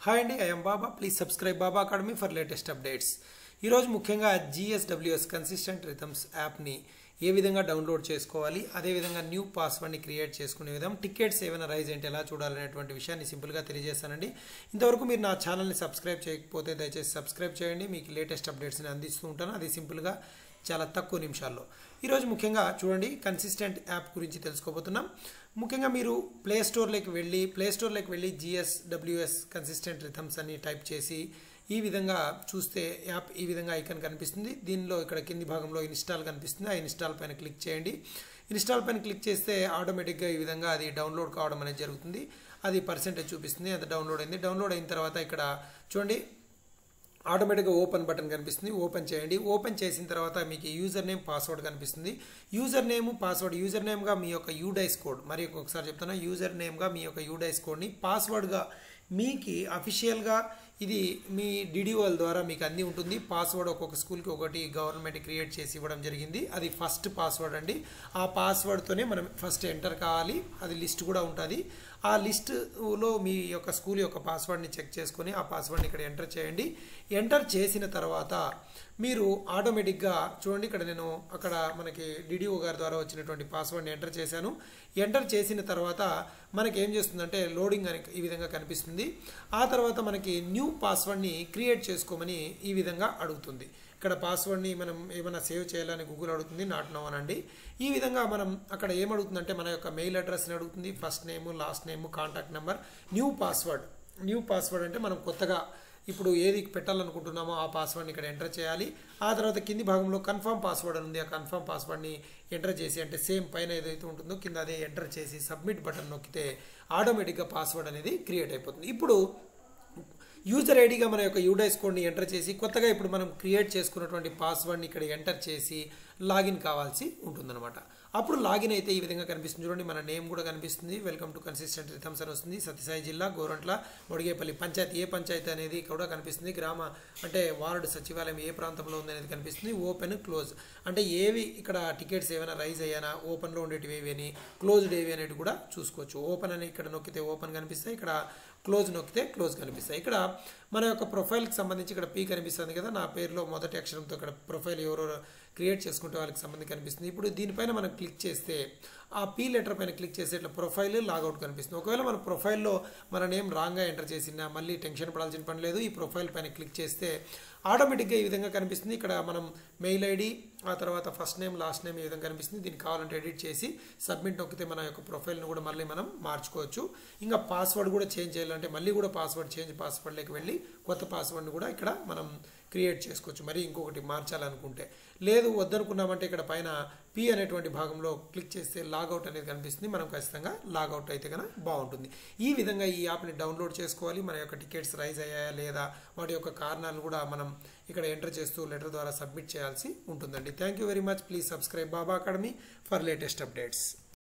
hi అండి I'm Baba please subscribe Baba academy for latest updates ఈరోజు ముఖ్యంగా జిఎస్డబ్ల్యూఎస్ కన్సిస్టెంట్ రిథమ్స్ యాప్ని ఏ విధంగా డౌన్లోడ్ చేసుకోవాలి అదేవిధంగా న్యూ పాస్వర్డ్ని క్రియేట్ చేసుకునే విధం టికెట్స్ ఏమైనా రైజ్ ఏంటి ఎలా చూడాలనేటువంటి విషయాన్ని సింపుల్గా తెలియజేస్తానండి ఇంతవరకు మీరు నా ఛానల్ని సబ్స్క్రైబ్ చేయకపోతే దయచేసి సబ్స్క్రైబ్ చేయండి మీకు లేటెస్ట్ అప్డేట్స్ని అందిస్తూ ఉంటాను అది సింపుల్గా చాలా తక్కువ నిమిషాల్లో ఈరోజు ముఖ్యంగా చూడండి కన్సిస్టెంట్ యాప్ గురించి తెలుసుకోబోతున్నాం ముఖ్యంగా మీరు ప్లే స్టోర్లోకి వెళ్ళి ప్లే స్టోర్లోకి వెళ్ళి జిఎస్ డబ్ల్యూఎస్ కన్సిస్టెంట్ రిథమ్స్ అని టైప్ చేసి ఈ విధంగా చూస్తే యాప్ ఈ విధంగా ఐకన్ కనిపిస్తుంది దీనిలో ఇక్కడ కింది భాగంలో ఇన్స్టాల్ కనిపిస్తుంది ఆ ఇన్స్టాల్ పైన క్లిక్ చేయండి ఇన్స్టాల్ పైన క్లిక్ చేస్తే ఆటోమేటిక్గా ఈ విధంగా అది డౌన్లోడ్ కావడం అనేది జరుగుతుంది అది పర్సెంటేజ్ చూపిస్తుంది అది డౌన్లోడ్ అయింది డౌన్లోడ్ అయిన తర్వాత ఇక్కడ చూడండి ఆటోమేటిక్గా ఓపెన్ బటన్ కనిపిస్తుంది ఓపెన్ చేయండి ఓపెన్ చేసిన తర్వాత మీకు యూజర్ నేమ్ పాస్వర్డ్ కనిపిస్తుంది యూజర్ నేమ్ పాస్వర్డ్ యూజర్ నేమ్గా మీ యొక్క యూడైస్ కోడ్ మరి ఒకసారి చెప్తున్నా యూజర్ నేమ్గా మీ యొక్క యూడైస్ కోడ్ని పాస్వర్డ్గా మీకు అఫీషియల్గా ఇది మీ డిడిఓల ద్వారా మీకు అన్నీ ఉంటుంది పాస్వర్డ్ ఒక్కొక్క స్కూల్కి ఒకటి గవర్నమెంట్ క్రియేట్ చేసి ఇవ్వడం జరిగింది అది ఫస్ట్ పాస్వర్డ్ అండి ఆ పాస్వర్డ్తోనే మనం ఫస్ట్ ఎంటర్ కావాలి అది లిస్ట్ కూడా ఉంటుంది ఆ లిస్టులో మీ యొక్క స్కూల్ యొక్క పాస్వర్డ్ని చెక్ చేసుకొని ఆ పాస్వర్డ్ని ఇక్కడ ఎంటర్ చేయండి ఎంటర్ చేసిన తర్వాత మీరు ఆటోమేటిక్గా చూడండి ఇక్కడ నేను అక్కడ మనకి డిడిఓ గారి ద్వారా వచ్చినటువంటి పాస్వర్డ్ని ఎంటర్ చేశాను ఎంటర్ చేసిన తర్వాత మనకి ఏం చేస్తుందంటే లోడింగ్ అని ఈ విధంగా కనిపిస్తుంది ఆ తర్వాత మనకి న్యూ పాస్వర్డ్ని క్రియేట్ చేసుకోమని ఈ విధంగా అడుగుతుంది ఇక్కడ పాస్వర్డ్ని మనం ఏమైనా సేవ్ చేయాలని గూగుల్ అడుగుతుంది నాట్ నో అనండి ఈ విధంగా మనం అక్కడ ఏమడుగుతుందంటే మన యొక్క మెయిల్ అడ్రస్ని అడుగుతుంది first name last name contact number new password new password అంటే మనం కొత్తగా ఇప్పుడు ఏది పెట్టాలనుకుంటున్నామో ఆ పాస్వర్డ్ని ఇక్కడ ఎంటర్ చేయాలి ఆ తర్వాత కింది భాగంలో కన్ఫర్మ్ పాస్వర్డ్ ఉంది ఆ కన్ఫర్మ్ పాస్వర్డ్ని ఎంటర్ చేసి అంటే సేమ్ పైన ఏదైతే ఉంటుందో కింద అదే ఎంటర్ చేసి సబ్మిట్ బటన్ నొక్కితే ఆటోమేటిక్గా పాస్వర్డ్ అనేది క్రియేట్ అయిపోతుంది ఇప్పుడు యూజర్ ఐడిగా మన యొక్క యూడైస్ కోడ్ని ఎంటర్ చేసి కొత్తగా ఇప్పుడు మనం క్రియేట్ చేసుకున్నటువంటి పాస్వర్డ్ని ఇక్కడ ఎంటర్ చేసి లాగిన్ కావాల్సి ఉంటుందన్నమాట అప్పుడు లాగిన్ అయితే ఈ విధంగా కనిపిస్తుంది చూడండి మన నేమ్ కూడా కనిపిస్తుంది వెల్కమ్ టు కన్సిస్టెంట్ రిథమ్స్ అని వస్తుంది సత్యసాయి జిల్లా గోరంట్ల మొడిగేపల్లి పంచాయతీ ఏ పంచాయతీ అనేది కూడా కనిపిస్తుంది గ్రామ అంటే వార్డు సచివాలయం ఏ ప్రాంతంలో ఉంది అనేది కనిపిస్తుంది ఓపెన్ క్లోజ్ అంటే ఏవి ఇక్కడ టికెట్స్ ఏమైనా రైజ్ అయ్యానా ఓపెన్లో ఉండేటివి ఏవి అని క్లోజ్డ్ ఏవి అనేది కూడా చూసుకోవచ్చు ఓపెన్ అని ఇక్కడ నొక్కితే ఓపెన్ కనిపిస్తాయి ఇక్కడ క్లోజ్ నొక్కితే క్లోజ్ కనిపిస్తాయి ఇక్కడ మన యొక్క ప్రొఫైల్కి సంబంధించి ఇక్కడ పీ కనిపిస్తుంది కదా నా పేరులో మొదటి అక్షరంతో ఇక్కడ ప్రొఫైల్ ఎవరో క్రియేట్ చేసుకుంటే వాళ్ళకి సంబంధించి కనిపిస్తుంది ఇప్పుడు దీనిపైన మనం క్లిక్ చేస్తే ఆ పీ లెటర్ పైన క్లిక్ చేస్తే ఇట్లా ప్రొఫైల్ లాగౌట్ కనిపిస్తుంది ఒకవేళ మన ప్రొఫైల్లో మన నేమ్ రాంగ్గా ఎంటర్ చేసినా మళ్ళీ టెన్షన్ పడాల్సిన పని లేదు ఈ ప్రొఫైల్ పైన క్లిక్ చేస్తే ఆటోమేటిక్గా ఈ విధంగా కనిపిస్తుంది ఇక్కడ మనం మెయిల్ ఐడి ఆ తర్వాత ఫస్ట్ నేమ్ లాస్ట్ నేమ్ ఈ విధంగా కనిపిస్తుంది దీనికి కావాలంటే ఎడిట్ చేసి సబ్మిట్ నొక్కితే మన యొక్క ప్రొఫైల్ను కూడా మళ్ళీ మనం మార్చుకోవచ్చు ఇంకా పాస్వర్డ్ కూడా చేంజ్ చేయాలంటే మళ్ళీ కూడా పాస్వర్డ్ చేంజ్ పాస్వర్డ్లోకి వెళ్ళి కొత్త పాస్వర్డ్ని కూడా ఇక్కడ మనం క్రియేట్ చేసుకోవచ్చు మరి ఇంకొకటి మార్చాలనుకుంటే లేదు వద్దనుకున్నామంటే ఇక్కడ పైన పి అనేటువంటి భాగంలో క్లిక్ చేస్తే లాగౌట్ అనేది కనిపిస్తుంది మనం ఖచ్చితంగా లాగౌట్ అయితే కనుక బాగుంటుంది ఈ విధంగా ఈ యాప్ని డౌన్లోడ్ చేసుకోవాలి మన యొక్క టికెట్స్ రైజ్ అయ్యాయా లేదా వాటి యొక్క కారణాలు కూడా మనం ఇక్కడ ఎంటర్ చేస్తూ లెటర్ ద్వారా సబ్మిట్ చేయాల్సి ఉంటుందండి thank you very much please subscribe Baba academy for latest updates